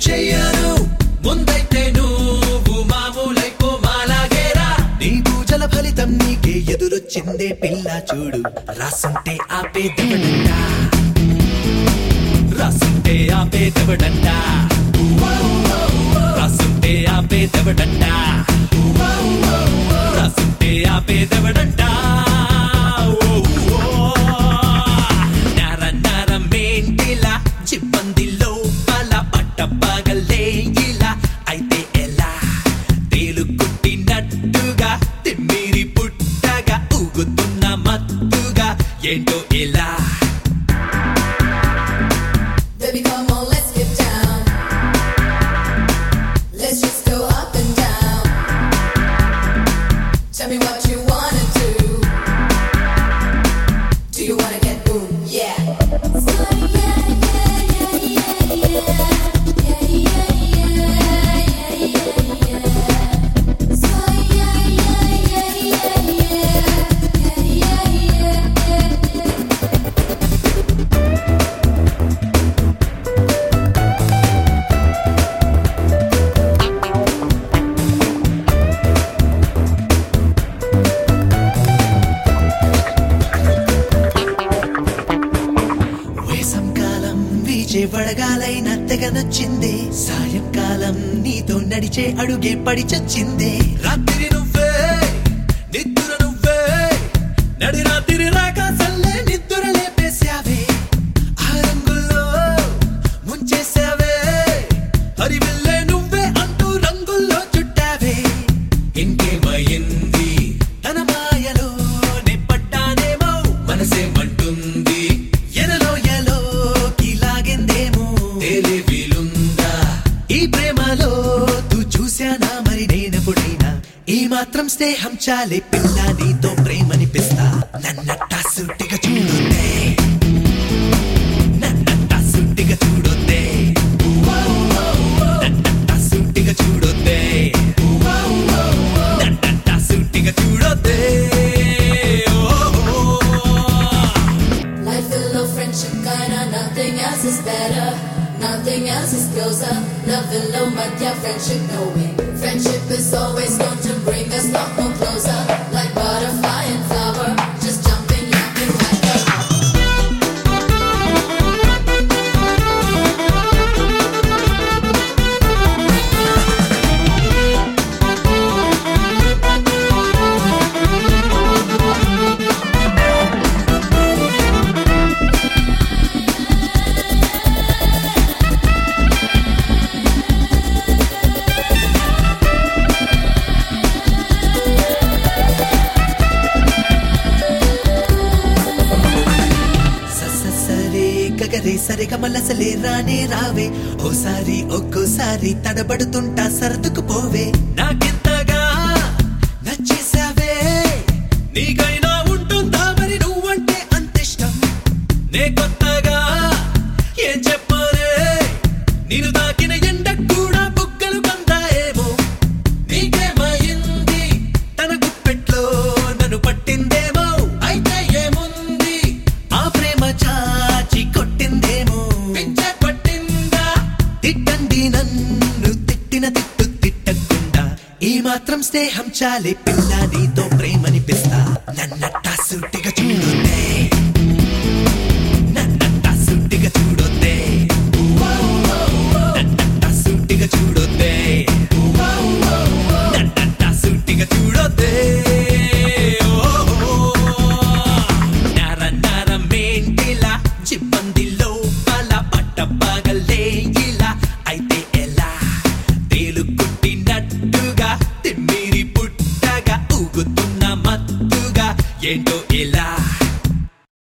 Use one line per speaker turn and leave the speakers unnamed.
చెయ్యను ముందైతే నువ్వు మామూలైపో మాలాగేరా నీ పూజల ఫలితం నీకే ఎదురొచ్చిందే పిల్ల చూడు రాసుంటే ఆపేదవడంట రాసుంటే ఆపేదవడంట రాసుంటే ఆపేదవడంట రాసుంటే ఆపేదవడంట ఓ, ఓ. నర నరమేంటిలా చిబ్బంది లోపల పట్టపగలే ఇలా అయితే ఎలా తేలుకుట్టినట్టుగా తిమ్మిరి పుట్టగా ఊగుతున్న మత్తుగా ఏంటో ఇలా
Baby, come on, let's get down. Let's just go up and down. Tell me what you wanna do. Do you wanna get boom? Yeah.
వేసంకాలం వీచే వడగాలైన తెగ నచ్చిందే సాయంకాలం నీతో నడిచే అడుగే పడి చచ్చిందే రాత్రి నువ్వే నిద్ర నువ్వే నడి రాత్రి రాక సల్లే నిద్ర లేపేశావే ఆ రంగుల్లో ముంచేశావే హరివిల్లే నువ్వే అంటూ రంగుల్లో చుట్టావే ఇంకేమయింది తన మాయలో నిప్పట్టానేమో మనసేమంటుంది ఎనలో ఎలోకి లాగిందేమో తెలివిలుందా ఈ ప్రేమలో తూ చూశానా మరి నేనెప్పుడైనా ఈ మాత్రం స్నేహం చాలే పిల్ల నీతో ప్రేమనిపిస్తా నన్నట్టా సుట్టిగా చూడొద్దే నన్నట్టా సుట్టిగా చూడొద్దే నన్నట్టా సుట్టిగా చూడొద్దే నన్నట్టా సుట్టిగా చూడొద్దే ఓ
Life full of friendship, kinda nothing else is better. Nothing else is closer. Love and love, but yeah, friendship, no way. Friendship is always going to bring us lot more closer. Like butterfly and flower, just jumping, yapping like a
సరే గగరే సరే కమలసలే రానే రావే ఓసారి ఒక్కోసారి తడబడుతుంటా సరదుకు పోవే నాకెంతగా నచ్చేసావే నీకైనా ఉంటుందా మరి నువ్వంటే అంతిష్టం నే కొత్తగా ఏం చెప్పరే నేను తాకిన ఎండ కూడా బుగ్గలు కందాయేమో నీకేమైంది తన గుప్పెట్లో నన్ను పట్టిందేమో అయితే ఏముంది ఆ ప్రేమ చాచి కొట్టిందేమో పిచ్చ పట్టిందా తిట్టండి నన్ను తిట్టిన తిట్టు తిట్టకుండా ఈ మాత్రం స్నేహం చాలే పిల్ల నీతో ప్రేమనిపిస్తా నన్నట్టా సుట్టిగా చూడొద్దే నన్నట్టా సుట్టిగా చూడొద్దే నన్నట్టా సుట్టిగా చూడొద్దే నన్నట్టా సుట్టిగా చూడొద్దే నర నరమేంటిలా చిబ్బంది లోపల పట్టపగలే ఇలా అయితే ఎలా తేలుకుట్టినట్టుగా తిమ్మిరి పుట్టగా ఊగుతున్న మత్తుగా ఏంటో ఇలా